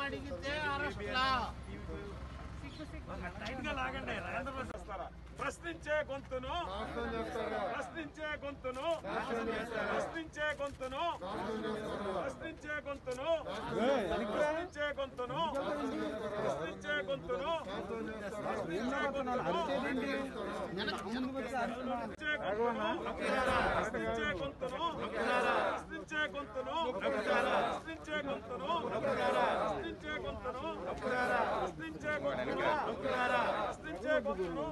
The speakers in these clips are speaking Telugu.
అడిగితే అరెస్ట్లా ప్రశ్నించే గొంతును ప్రశ్నించే గొంతును ప్రశ్నించే గొంతును ప్రశ్నించే గొంతును ప్రశ్నించే గొంతును ప్రశ్నించే గొంతును ప్రశ్నించే గొంతును ప్రశ్నించే గొంతును ప్రశ్నించే గొంతును ప్రశ్నించే గొంతును ప్రశ్నించే గొంతును ప్రశ్నించే గొంతును ప్రశ్నించే గొంతును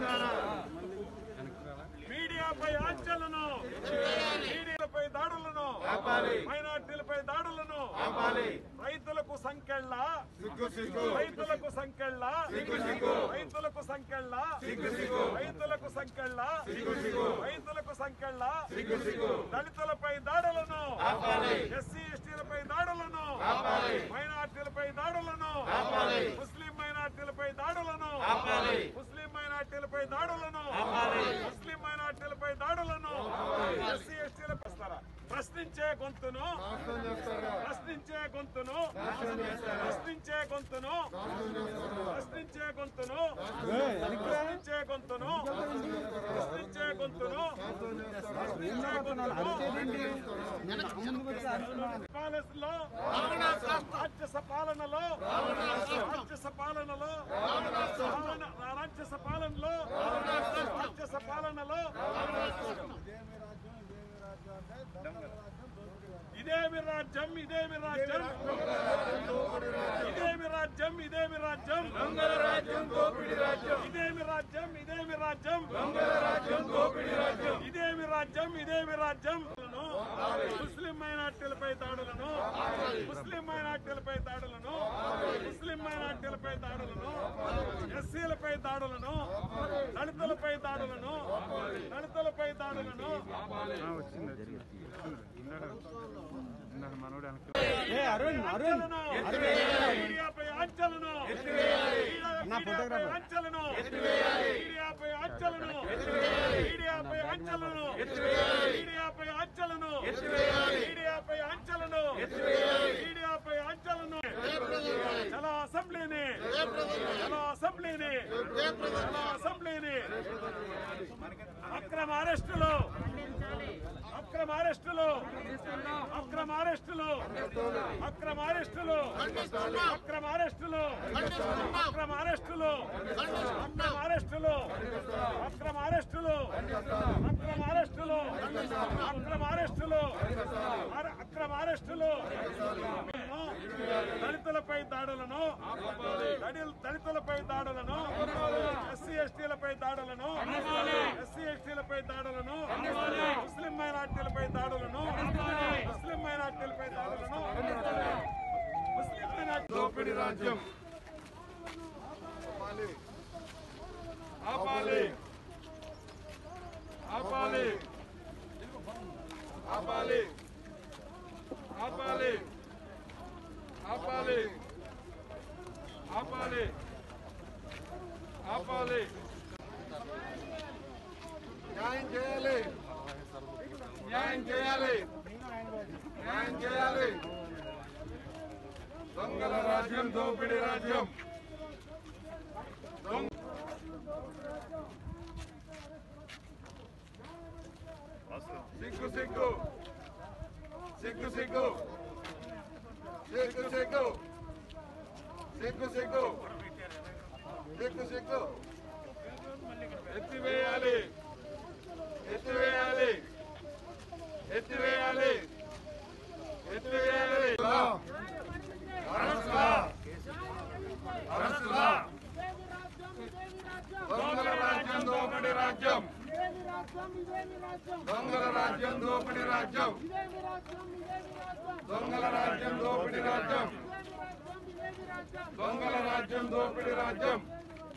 మీడియాపై ఆంక్షలను మీడియాపై దాడులను మైనార్టీలపై దాడులను రైతులకు సంకెళ్ళ రైతులకు సంకెళ్ళ రైతులకు సంకెళ్ళ రైతులకు సంకెళ్ళ రైతులకు సంకెళ్ళ దళితులపై దాడులను ఎస్సీ ఎస్టీలపై దాడులను మైనార్టీలపై దాడులను ముస్లిం మైనార్టీలపై దాడులను ముస్లిం మైనార్టీలపై దాడులను ముస్లిం మైనార్టీలపై దాడులను ఎస్సీ ఎస్టీలపై వస్తారా? ప్రశ్నించే గొంతును ప్రశ్నించే గొంతును ప్రశ్నించే గొంతును ప్రశ్నించే గొంతును ప్రశ్నించే గొంతును ప్రశ్నించే గొంతును ప్రశ్నించే గొంతును పాలనలో రాక్షస పాలనలో రాక్షస పాలనలో పాలన- రాక్షస పాలనలో రాక్షస పాలనలో ఇదేమి రాజ్యం ఇదేమి రాజ్యం ఇదేమి రాజ్యం ఇదేమి రాజ్యం దొంగల రాజ్యం దోపిడి రాజ్యం ఇదేమి రాజ్యం ఇదేమి రాజ్యం దొంగల రాజ్యం దోపిడి రాజ్యం ఇదేమి రాజ్యం ఇదేమి రాజ్యం ముస్లిం మైనార్టీలపై దాడులను ముస్లిం మైనార్టీలపై దాడులను ముస్లిం మైనార్టీలపై దాడులను ఎస్సీలపై దాడులను దళితులపై దాడులను దళితులపై దాడులను ఆంక్షలను మీడియాపై ఆంక్షలను మీడియాపై ఆంక్షలను మీడియాపై ఆంక్షలను మీడియాపై ఆంక్షలను మీడియాపై ఆంక్షలను మీడియాపై ఆంక్షలను మీడియాపై ఆంక్షలను చలో అసెంబ్లీని చలో అసెంబ్లీని చలో అసెంబ్లీని అక్రమ అరెస్టులు అక్రమ అరెస్టులు అక్రమ అరెస్టులు అక్రమ అరెస్టులు అక్రమ అరెస్టులు అక్రమ అరెస్టులు అక్రమ అరెస్టులు అక్రమ అరెస్టులు అక్రమ అరెస్టులు అక్రమ అరెస్టులు అర- అక్రమ అరెస్టులు దళితులపై దాడులను దళిల్- దళితులపై దాడులను ఎస్సీ ఎస్టీలపై దాడులను ఎస్సీ ఎస్టీలపై దాడులను ముస్లిం మైనార్టీలపై దాడులను ముస్లిం మైనార్టీలపై దాడులను ముస్లిం మైనార్టీ దోపిడి రాజ్యం ఆపాలి ఆపాలి ఆపాలి ఆపాలి ఆపాలి ఆపాలి ఆపాలి న్యాయం చేయాలి న్యాయం చేయాలి న్యాయం చేయాలి దొంగల రాజ్యం దోపిడి రాజ్యం దొంగ సిగ్గు సిగ్గు సిగ్గు సిగ్గు సిగ్గు సిగ్గు సిగ్గు సిగ్గు సిగ్గు సిగ్గు ఎత్తివేయాలి ఎత్తివేయాలి ఎత్తివేయాలి ఎత్తివేయాలి అరెస్టులా అరెస్టులా దొంగల రాజ్యం దోపిడి రాజ్యం దొంగల రాజ్యం దోపిడి రాజ్యం దొంగల రాజ్యం దోపిడి రాజ్యం దొంగల రాజ్యం దోపిడి రాజ్యం